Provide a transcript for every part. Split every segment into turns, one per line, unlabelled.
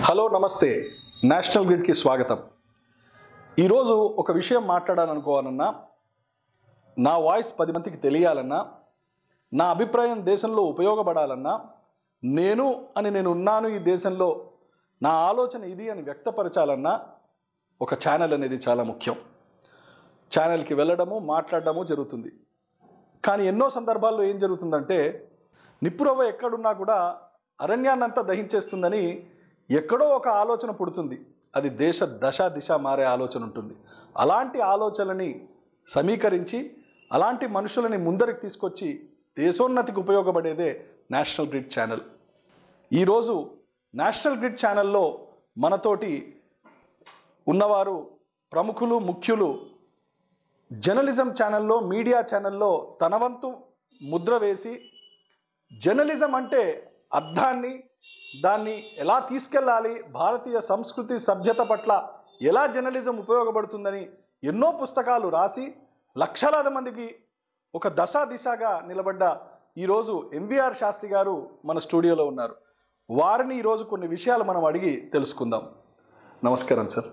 hello నమస్తే national గ్రిడ్కి స్వాగతం ఈరోజు ఒక విషయం మాట్లాడాలనుకోవాలన్నా నా వాయిస్ పది మందికి తెలియాలన్నా నా అభిప్రాయం దేశంలో ఉపయోగపడాలన్నా నేను అని నేను ఉన్నాను ఈ దేశంలో నా ఆలోచన ఇది అని వ్యక్తపరచాలన్నా ఒక ఛానల్ అనేది చాలా ముఖ్యం ఛానల్కి వెళ్ళడము మాట్లాడడము జరుగుతుంది కానీ ఎన్నో సందర్భాల్లో ఏం జరుగుతుందంటే నిప్పురవ్వ ఎక్కడున్నా కూడా అరణ్యాన్నంతా దహించేస్తుందని ఎక్కడో ఒక ఆలోచన పుడుతుంది అది దేశ దశ దిశ మారే ఆలోచన ఉంటుంది అలాంటి ఆలోచనని సమీకరించి అలాంటి మనుషులని ముందరికి తీసుకొచ్చి దేశోన్నతికి ఉపయోగపడేదే నేషనల్ గ్రిడ్ ఛానల్ ఈరోజు నేషనల్ గ్రిడ్ ఛానల్లో మనతోటి ఉన్నవారు ప్రముఖులు ముఖ్యులు జర్నలిజం ఛానల్లో మీడియా ఛానల్లో తన వంతు ముద్ర వేసి జర్నలిజం అంటే అర్థాన్ని దాన్ని ఎలా తీసుకెళ్ళాలి భారతీయ సంస్కృతి సభ్యత పట్ల ఎలా జర్నలిజం ఉపయోగపడుతుందని ఎన్నో పుస్తకాలు రాసి లక్షలాది మందికి ఒక దశ దిశగా నిలబడ్డ ఈరోజు ఎంవిఆర్ శాస్త్రి గారు మన స్టూడియోలో ఉన్నారు వారిని ఈరోజు కొన్ని విషయాలు మనం అడిగి తెలుసుకుందాం నమస్కారం సార్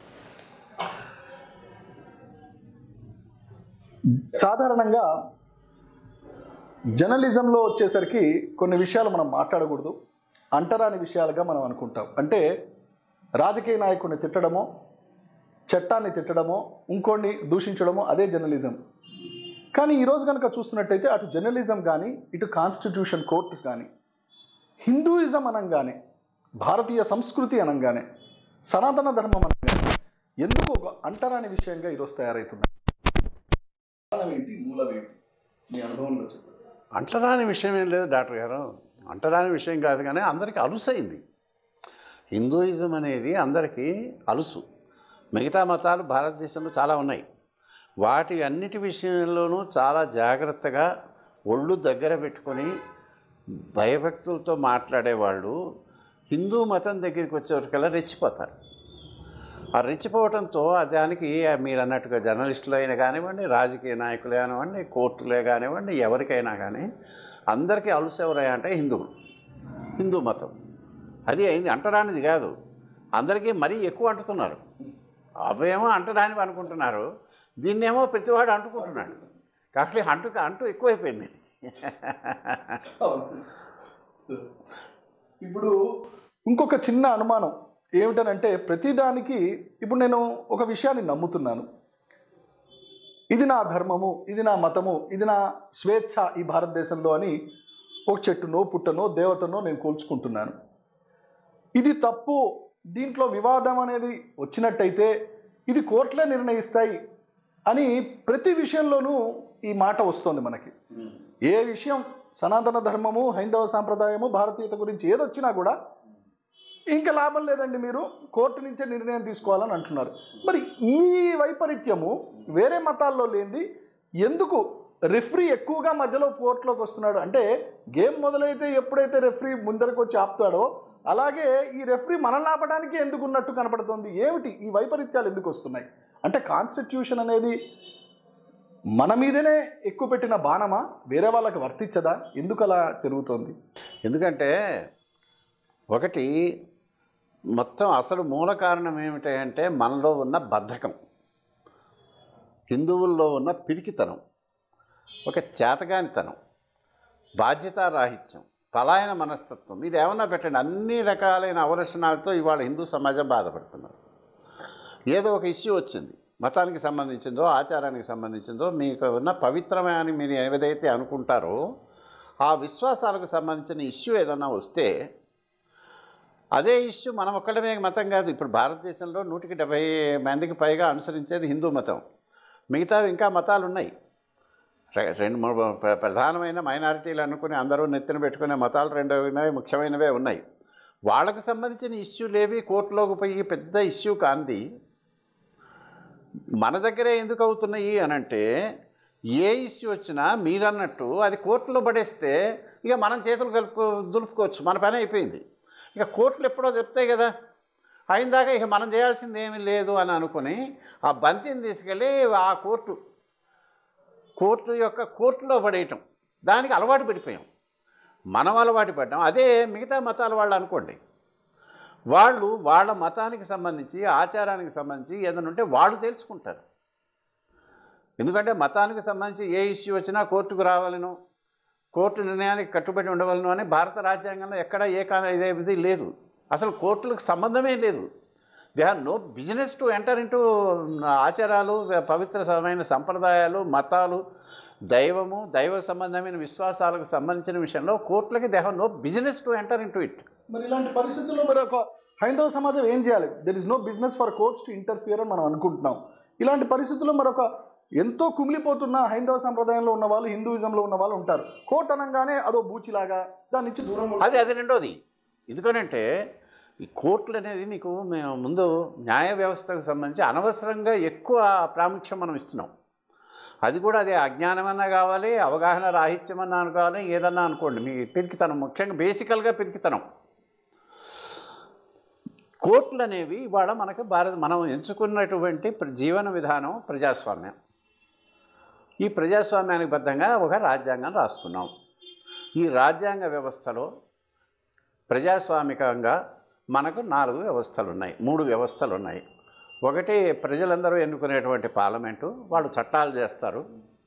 సాధారణంగా జర్నలిజంలో వచ్చేసరికి కొన్ని విషయాలు మనం మాట్లాడకూడదు అంటరాని విషయాలుగా మనం అనుకుంటాం అంటే రాజకీయ నాయకుడిని తిట్టడమో చట్టాన్ని తిట్టడమో ఇంకోడిని దూషించడమో అదే జర్నలిజం కానీ ఈరోజు కనుక చూస్తున్నట్టయితే అటు జర్నలిజం కానీ ఇటు కాన్స్టిట్యూషన్ కోర్టు కానీ హిందూయిజం అనగానే భారతీయ సంస్కృతి అనగానే సనాతన ధర్మం అనగానే ఎందుకు ఒక అంటరాని విషయంగా ఈరోజు తయారవుతున్నాయి కారణం ఏంటి మూలం ఏంటి మీ అనుభవంలో చెప్పండి
అంటరాని విషయం ఏం లేదు డాక్టర్ గారు అంటరాని విషయం కాదు కానీ అందరికీ అలుసైంది హిందూయిజం అనేది అందరికీ అలుసు మిగతా మతాలు భారతదేశంలో చాలా ఉన్నాయి వాటి అన్నిటి విషయంలోనూ చాలా జాగ్రత్తగా ఒళ్ళు దగ్గర పెట్టుకొని భయభక్తులతో మాట్లాడేవాళ్ళు హిందూ మతం దగ్గరికి వచ్చేవరకల్లా రెచ్చిపోతారు ఆ రెచ్చిపోవడంతో ఆ దానికి మీరు అన్నట్టుగా జర్నలిస్టులు అయినా కానివ్వండి రాజకీయ నాయకులే కానివ్వండి కోర్టులే కానివ్వండి ఎవరికైనా కానీ అందరికీ అలుసు ఎవరయ్యా అంటే హిందువులు హిందూ మతం అది అయింది అంటరానిది కాదు అందరికీ మరీ ఎక్కువ అంటుతున్నారు అవేమో అంటరానివి అనుకుంటున్నారు దీన్నేమో ప్రతివాడు అంటుకుంటున్నాడు కాకపోతే అంటు అంటూ ఎక్కువైపోయింది
ఇప్పుడు ఇంకొక చిన్న అనుమానం ఏమిటనంటే ప్రతిదానికి ఇప్పుడు నేను ఒక విషయాన్ని నమ్ముతున్నాను ఇది నా ధర్మము ఇది నా మతము ఇది నా స్వేచ్ఛ ఈ భారతదేశంలో అని ఒక చెట్టునో పుట్టనో దేవతనో నేను కోల్చుకుంటున్నాను ఇది తప్పు దీంట్లో వివాదం అనేది వచ్చినట్టయితే ఇది కోర్టులే నిర్ణయిస్తాయి అని ప్రతి విషయంలోనూ ఈ మాట వస్తుంది మనకి ఏ విషయం సనాతన ధర్మము హైందవ సాంప్రదాయము భారతీయత గురించి ఏదొచ్చినా కూడా ఇంకా లాభం లేదండి మీరు కోర్టు నుంచే నిర్ణయం తీసుకోవాలని అంటున్నారు మరి ఈ వైపరీత్యము వేరే మతాల్లో లేనిది ఎందుకు రెఫ్రీ ఎక్కువగా మధ్యలో కోర్టులోకి వస్తున్నాడు అంటే గేమ్ మొదలైతే ఎప్పుడైతే రెఫ్రీ ముందరకు వచ్చి ఆపుతాడో అలాగే ఈ రెఫ్రీ మనల్ని ఆపడానికి ఎందుకు ఉన్నట్టు కనపడుతుంది ఏమిటి ఈ వైపరీత్యాలు ఎందుకు వస్తున్నాయి అంటే కాన్స్టిట్యూషన్ అనేది మన మీదనే ఎక్కువ పెట్టిన బాణమా వేరే వాళ్ళకి వర్తించదా ఎందుకు అలా జరుగుతోంది
ఎందుకంటే ఒకటి మొత్తం అసలు మూల కారణం ఏమిటంటే మనలో ఉన్న బద్ధకం హిందువుల్లో ఉన్న పిరికితనం ఒక చేతగానితనం బాధ్యతారాహిత్యం పలాయన మనస్తత్వం ఇది ఏమన్నా పెట్టండి అన్ని రకాలైన అవలక్షణాలతో ఇవాళ హిందూ సమాజం బాధపడుతున్నారు ఏదో ఒక ఇష్యూ వచ్చింది మతానికి సంబంధించిందో ఆచారానికి సంబంధించిందో మీకు ఉన్న పవిత్రమే అని మీరు ఏదైతే అనుకుంటారో ఆ విశ్వాసాలకు సంబంధించిన ఇష్యూ ఏదన్నా వస్తే అదే ఇష్యూ మనం ఒక్కడమే మతం కాదు ఇప్పుడు భారతదేశంలో నూటికి డెబ్బై మందికి పైగా అనుసరించేది హిందూ మతం మిగతావి ఇంకా మతాలు ఉన్నాయి రె- రెండు మూడు ప్ర- ప్రధానమైన మైనారిటీలు అనుకుని అందరూ నెత్తిన పెట్టుకునే మతాలు రెండు ఉన్నాయి ముఖ్యమైనవే ఉన్నాయి వాళ్ళకు సంబంధించిన ఇష్యూలేవి కోర్టులోకి పోయి పెద్ద ఇష్యూ కాంది మన దగ్గరే ఎందుకు అవుతున్నాయి అని అంటే ఏ ఇష్యూ వచ్చినా మీరన్నట్టు అది కోర్టులో పడేస్తే ఇక మనం చేతులు కలుపు దులుపుకోవచ్చు మన పని అయిపోయింది ఇక కోర్టులు ఎప్పుడో చెప్తాయి కదా అయిన దాకా ఇక మనం చేయాల్సింది ఏమీ లేదు అని అనుకుని ఆ బంతిని తీసుకెళ్ళి ఆ కోర్టు కోర్టు యొక్క కోర్టులో పడేయటం దానికి అలవాటు పడిపోయాం మనం అలవాటు పడ్డాం అదే మిగతా మతాల వాళ్ళు అనుకోండి వాళ్ళు వాళ్ళ మతానికి సంబంధించి ఆచారానికి సంబంధించి ఏదైనా ఉంటే వాళ్ళు తెలుసుకుంటారు ఎందుకంటే మతానికి సంబంధించి ఏ ఇష్యూ వచ్చినా కోర్టుకు రావాలను కోర్టు నిర్ణయానికి కట్టుబడి ఉండవలను అని భారత రాజ్యాంగంలో ఎక్కడ ఏ కా ఇదేది లేదు అసలు కోర్టులకు సంబంధమే లేదు they are no business to enter into ఆచారాలు పవిత్రమైన సంప్రదాయాలు మతాలు దైవము దైవ సంబంధమైన విశ్వాసాలకు సంబంధించిన విషయంలో కోర్టులకి they have no business to enter into it
మరి ఇలాంటి పరిస్థితుల్లో మరి ఒక హైందవ సమాజం ఏం చేయాలి there is no business for courts to interfere అని మనం అనుకుంటున్నాం ఇలాంటి పరిస్థితుల్లో మరొక ఎంతో కుమిలిపోతున్న హైందవ సంప్రదాయంలో ఉన్న వాళ్ళు హిందూయిజంలో ఉన్న వాళ్ళు ఉంటారు కోర్ట్ అనగానే అదో బూచిలాగా దాని నుంచి దూరం
అది అది రెండోది ఎందుకనంటే ఈ కోర్టులు అనేది మీకు మేము ముందు న్యాయ వ్యవస్థకు సంబంధించి అనవసరంగా ఎక్కువ ప్రాముఖ్యం మనం ఇస్తున్నాం అది కూడా అది అజ్ఞానమన్నా కావాలి అవగాహన రాహిత్యమన్నా అనుకోవాలి ఏదన్నా అనుకోండి మీ పిరికితనం ముఖ్యంగా బేసికల్గా పిరికితనం కోర్టులు అనేవి ఇవాళ మనకు భారత మనం ఎంచుకున్నటువంటి ప్ర- జీవన విధానం ప్రజాస్వామ్యం ఈ ప్రజాస్వామ్యానికి బద్ధంగా ఒక రాజ్యాంగం రాసుకున్నాం ఈ రాజ్యాంగ వ్యవస్థలో ప్రజాస్వామికంగా మనకు నాలుగు వ్యవస్థలు ఉన్నాయి మూడు వ్యవస్థలు ఉన్నాయి ఒకటి ప్రజలందరూ ఎన్నుకునేటువంటి పార్లమెంటు వాళ్ళు చట్టాలు చేస్తారు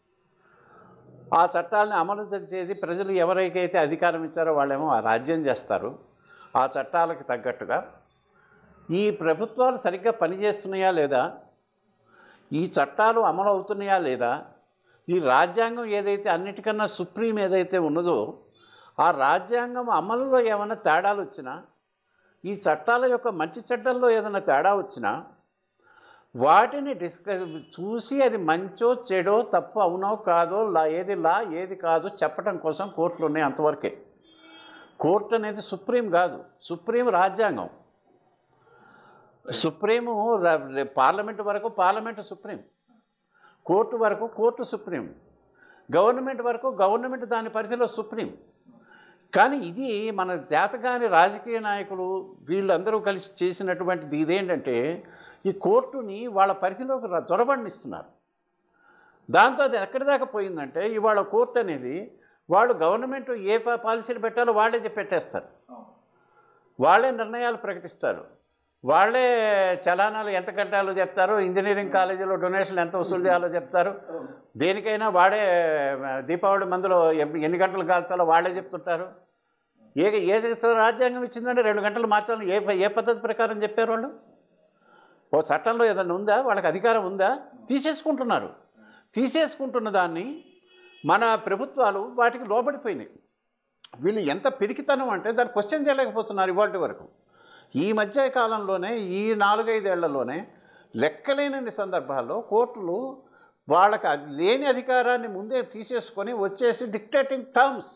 ఆ చట్టాలను అమలు చేసేది ప్రజలు ఎవరికైతే అధికారం ఇచ్చారో వాళ్ళేమో ఆ రాజ్యం చేస్తారు ఆ చట్టాలకు తగ్గట్టుగా ఈ ప్రభుత్వాలు సరిగ్గా పనిచేస్తున్నాయా లేదా ఈ చట్టాలు అమలు అవుతున్నాయా లేదా ఈ రాజ్యాంగం ఏదైతే అన్నిటికన్నా సుప్రీం ఏదైతే ఉన్నదో ఆ రాజ్యాంగం అమలులో ఏమైనా తేడాలు వచ్చినా ఈ చట్టాల యొక్క మంచి చట్టంలో ఏదైనా తేడా వచ్చినా వాటిని డిస్కస్ చూసి అది మంచో చెడో తప్పు అవునో కాదో లా ఏది లా ఏది కాదు చెప్పడం కోసం కోర్టులు ఉన్నాయి అంతవరకే కోర్టు అనేది సుప్రీం కాదు సుప్రీం రాజ్యాంగం సుప్రీము ర- పార్లమెంటు వరకు పార్లమెంటు సుప్రీం కోర్టు వరకు కోర్టు సుప్రీం గవర్నమెంట్ వరకు గవర్నమెంట్ దాని పరిధిలో సుప్రీం కానీ ఇది మన జాతకాని రాజకీయ నాయకులు వీళ్ళందరూ కలిసి చేసినటువంటిది ఇదేంటంటే ఈ కోర్టుని వాళ్ళ పరిధిలోకి ర- జొరబడినిస్తున్నారు దాంతో అది ఎక్కడి దాకా పోయిందంటే ఇవాళ కోర్టు అనేది వాళ్ళు గవర్నమెంట్ ఏ పా- పాలసీలు పెట్టాలో వాళ్ళే చెప్పి పెట్టేస్తారు వాళ్ళే నిర్ణయాలు ప్రకటిస్తారు వాళ్ళే చలానాలు ఎంత కట్టాలో చెప్తారు ఇంజనీరింగ్ కాలేజీలో డొనేషన్లు ఎంత వసూలు చేయాలో చెప్తారు దేనికైనా వాడే ఆ, దీపావళి మందులో ఎన్ని- ఎన్ని గంటలు కాల్చాలో వాళ్ళే చెప్తుంటారు ఏ ఏ రాజ్యాంగం ఇచ్చిందంటే రెండు గంటలు మార్చాలని ఏ ప- ఏ పద్ధతి ప్రకారం చెప్పారు వాళ్ళు ఓ చట్టంలో ఏదైనా ఉందా వాళ్ళకి అధికారం ఉందా తీసేసుకుంటున్నారు తీసేసుకుంటున్న దాన్ని మన ప్రభుత్వాలు వాటికి లోబడిపోయినాయి వీళ్ళు ఎంత పిరికితనం అంటే దాన్ని క్వశ్చన్ చేయలేకపోతున్నారు ఇవాటి వరకు ఈ మధ్య కాలంలోనే ఈ నాలుగైదేళ్లలోనే లెక్కలేనన్ని సందర్భాల్లో కోర్టులు వాళ్ళకి అది లేని అధికారాన్ని ముందే తీసేసుకొని వచ్చేసి డిక్టేటింగ్ టర్మ్స్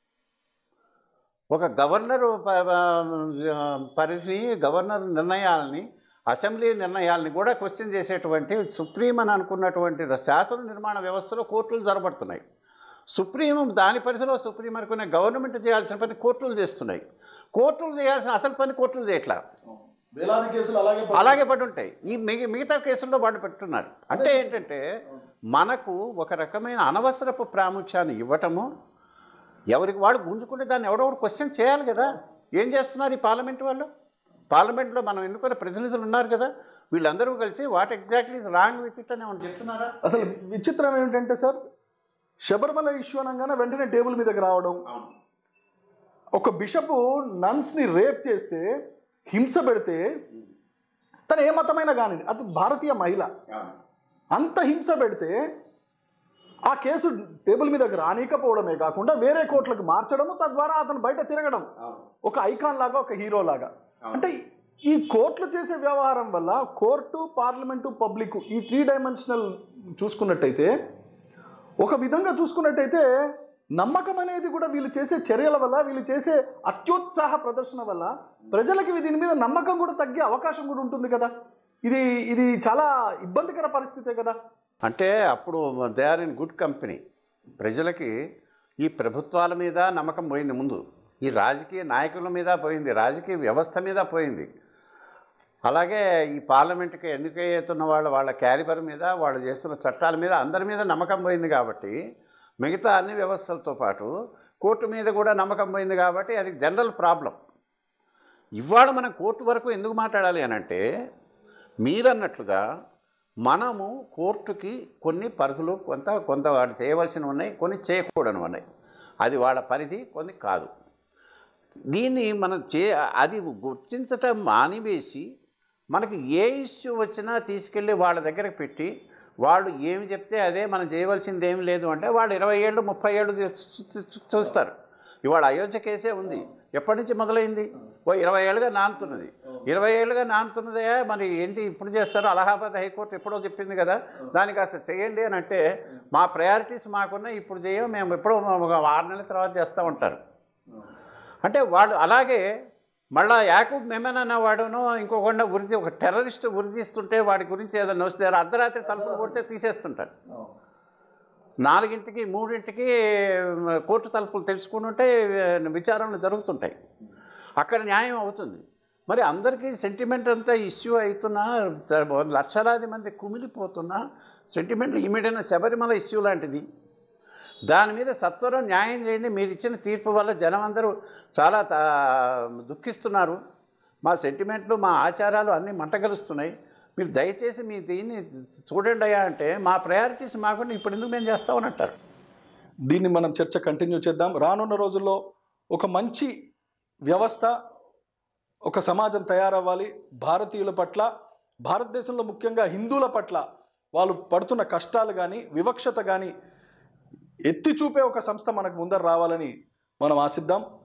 ఒక గవర్నరు ప- ప- పరిధిని గవర్నర్ నిర్ణయాలని అసెంబ్లీ నిర్ణయాలని కూడా క్వశ్చన్ చేసేటువంటి సుప్రీం అని అనుకున్నటువంటి శాసన నిర్మాణ వ్యవస్థలో కోర్టులు జరబడుతున్నాయి సుప్రీం దాని పరిధిలో సుప్రీం అనుకునే గవర్నమెంట్ చేయాల్సిన పని కోర్టులు చేస్తున్నాయి కోర్టులు చేయాల్సిన అసలు పని కోర్టులు చేయట్లా
వేలాది కేసులు అలాగే పడి-
అలాగే పడి ఉంటాయి ఈ మిగ మిగతా కేసుల్లో వాళ్ళు పెట్టున్నారు అంటే ఏంటంటే మనకు ఒక రకమైన అనవసరపు ప్రాముఖ్యాన్ని ఇవ్వటము ఎవరికి వాళ్ళు గుంజుకుంటే దాన్ని ఎవడో ఒకడు క్వశ్చన్ చేయాలి కదా ఏం చేస్తున్నారు ఈ పార్లమెంట్ వాళ్ళు పార్లమెంట్లో మనం ఎన్నుకున్న ప్రతినిధులు ఉన్నారు కదా వీళ్ళందరూ కలిసి what exactly is wrong with it అని ఏమన్నా చెప్తున్నారా
అసలు విచిత్రం ఏమిటంటే సార్ శబరిమల ఇష్యూ అనగానే వెంటనే టేబుల్ మీదకి రావడం ఒక బిషప్ నన్స్ని రేప్ చేస్తే హింస పెడితే తను ఏ మతమైనా కానీ అది భారతీయ మహిళ అంత హింస పెడితే ఆ కేసు టేబుల్ మీదకి రానీకపోవడమే కాకుండా వేరే కోర్టులకు మార్చడము తద్వారా అతను బయట తిరగడం ఒక ఐకాన్ లాగా ఒక హీరో లాగా అంటే ఈ కోర్టులు చేసే వ్యవహారం వల్ల కోర్టు పార్లమెంటు పబ్లిక్ ఈ త్రీ డైమెన్షనల్ చూసుకున్నట్టయితే ఒక విధంగా చూసుకున్నట్టయితే నమ్మకం అనేది కూడా వీళ్ళు చేసే చర్యల వల్ల వీళ్ళు చేసే అత్యుత్సాహ ప్రదర్శన వల్ల ప్రజలకి దీని మీద నమ్మకం కూడా తగ్గే అవకాశం కూడా ఉంటుంది కదా ఇది ఇది చాలా ఇబ్బందికర పరిస్థితే కదా
అంటే అప్పుడు they are in good company ప్రజలకి ఈ ప్రభుత్వాల మీద నమ్మకం పోయింది ముందు ఈ రాజకీయ నాయకుల మీద పోయింది రాజకీయ వ్యవస్థ మీద పోయింది అలాగే ఈ పార్లమెంట్కి ఎన్నికయ్యేతున్న వాళ్ళ వాళ్ళ క్యాలిబర్ మీద వాళ్ళు చేస్తున్న చట్టాల మీద అందరి మీద నమ్మకం పోయింది కాబట్టి మిగతా అన్ని వ్యవస్థలతో పాటు కోర్టు మీద కూడా నమ్మకం పోయింది కాబట్టి అది జనరల్ ప్రాబ్లం ఇవాళ మనం కోర్టు వరకు ఎందుకు మాట్లాడాలి అని అంటే మీరన్నట్లుగా మనము కోర్టుకి కొన్ని పరిధులు కొంత కొంత వాడు చేయవలసినవి ఉన్నాయి కొన్ని చేయకూడని ఉన్నాయి అది వాళ్ళ పరిధి కొన్ని కాదు దీన్ని మనం చే అది గుర్తించటం మానివేసి మనకి ఏ ఇష్యూ వచ్చినా తీసుకెళ్ళి వాళ్ళ దగ్గరకు పెట్టి వాళ్ళు ఏమి చెప్తే అదే మనం చేయవలసింది ఏమి లేదు అంటే వాళ్ళు ఇరవై ఏళ్ళు ముప్పై ఏళ్ళు చూ- చూ- చూస్తారు ఇవాళ అయోధ్య కేసే ఉంది ఎప్పటి నుంచి మొదలైంది ఓ ఇరవై ఏళ్ళుగా నానుతున్నది ఇరవై ఏళ్ళుగా నానుతున్నదే మరి ఏంటి ఇప్పుడు చేస్తారు అలహాబాద్ హైకోర్టు ఎప్పుడో చెప్పింది కదా దానికి అసలు చేయండి అని అంటే మా ప్రయారిటీస్ మాకున్నాయి ఇప్పుడు చేయం మేము ఎప్పుడో ఒక ఆరు నెలల తర్వాత చేస్తూ ఉంటారు అంటే వాళ్ళు అలాగే మళ్ళా యాకూబ్ మెమన్ అన్న వాడును ఇంకొకటి ఉరిది ఒక టెర్రరిస్ట్ ఉరిదిస్తుంటే వాడి గురించి ఏదైనా వస్తే అర్ధరాత్రి తలుపులు కొడితే తీసేస్తుంటారు నాలుగింటికి మూడింటికి కోర్టు తలుపులు తెలుసుకుని ఉంటే విచారణలు జరుగుతుంటాయి అక్కడ న్యాయం అవుతుంది మరి అందరికీ సెంటిమెంట్ అంతా ఇష్యూ అవుతున్నా లక్షలాది మంది కుమిలిపోతున్నా సెంటిమెంట్ ఇమీడియట్ శబరిమల ఇష్యూ లాంటిది దాని మీద సత్వరం న్యాయం చేయండి మీరు ఇచ్చిన తీర్పు వల్ల జనం అందరూ చాలా తా- దుఃఖిస్తున్నారు మా సెంటిమెంట్లు మా ఆచారాలు అన్నీ మంటగలుస్తున్నాయి మీరు దయచేసి మీ దీన్ని చూడండి అయ్యా అంటే మా ప్రయారిటీస్ మాకుండా ఇప్పుడు ఎందుకు మేము చేస్తామని అంటారు
దీన్ని మనం చర్చ కంటిన్యూ చేద్దాం రానున్న రోజుల్లో ఒక మంచి వ్యవస్థ ఒక సమాజం తయారవ్వాలి భారతీయుల పట్ల భారతదేశంలో ముఖ్యంగా హిందువుల పట్ల వాళ్ళు పడుతున్న కష్టాలు కానీ వివక్షత కానీ ఎత్తి చూపే ఒక సంస్థ మనకు ముందర రావాలని మనం ఆశిద్దాం